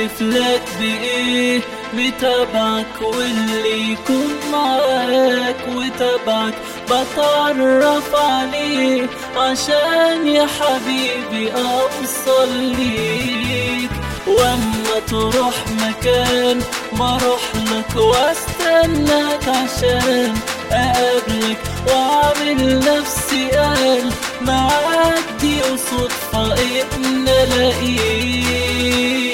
احلف لك بايه بتبعك واللي يكون معاك وتبعك بتعرف عليه عشان يا حبيبي اوصل ليك واما تروح مكان بروح لك واستناك عشان اقابلك واعمل نفسي قال معدي وصدفة ان الاقيك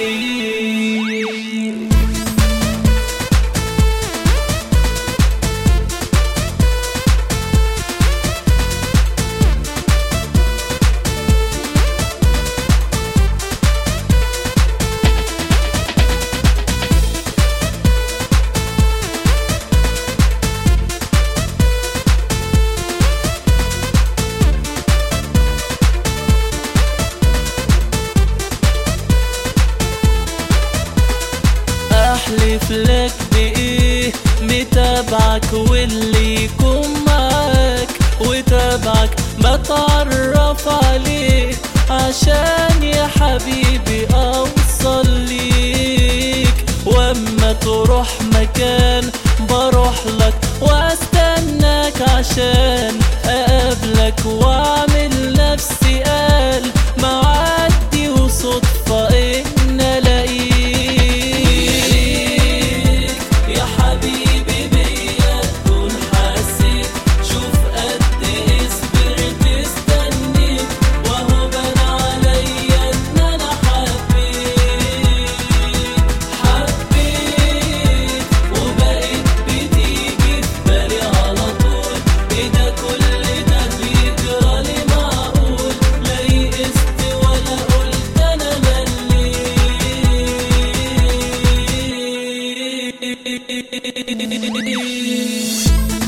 احلف لك بايه متابعك واللي يكون معاك وتابعك بتعرف عليه عشان يا حبيبي اوصل ليك واما تروح مكان بروح لك واستناك عشان اقابلك واعمل نفسي قال معدي وصدفة ان الاقيك يا حبيبي بيا تكون حسيت شوف قد ايه صبرت استنيت وهو بان عليا ان انا حبيت حبيت وبقيت بتيجي في بالي على طول ايه ده كل ده بيجرالي معقول لا يئست ولا قلت انا مليت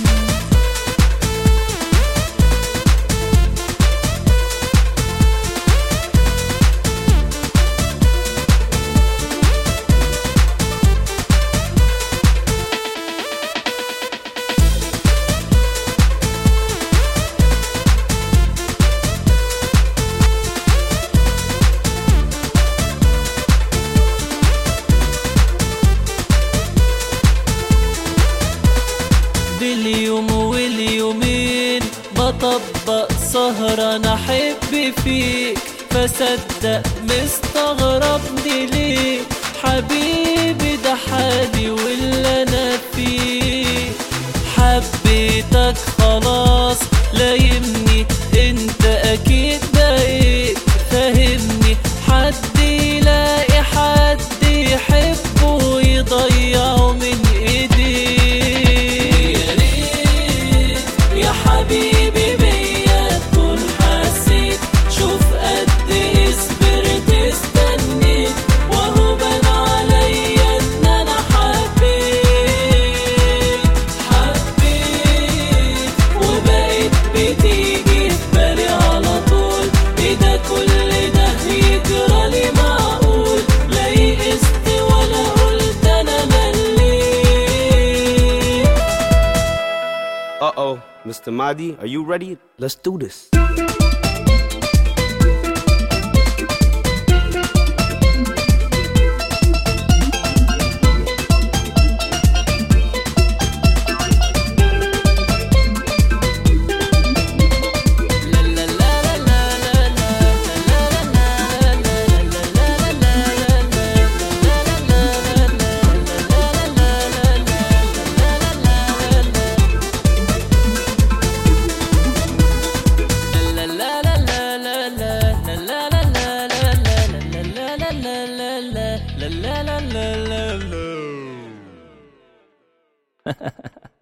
باليوم واليومين بطبق سهرة انا احب فيك فصدق مستغربني ليه حبيبي ده حالي واللي انا فيه حبيتك خلاص لايمني انت اكيد بقيت فاهمني حد يلاقي حد يحبه ويضيعه من ايديه يا ريت يا حبيبي بيا تكون حسيت شوف قد ايه صبرت استنيت وهو بان عليا ان انا حبيت حبيت وبقيت بتيجي في بالي على طول ايه ده كل ده يجرالي معقول لا يئست ولا قلت انا مليت Uh oh, Mr. Mahdi, are you ready? Let's do this. la la la la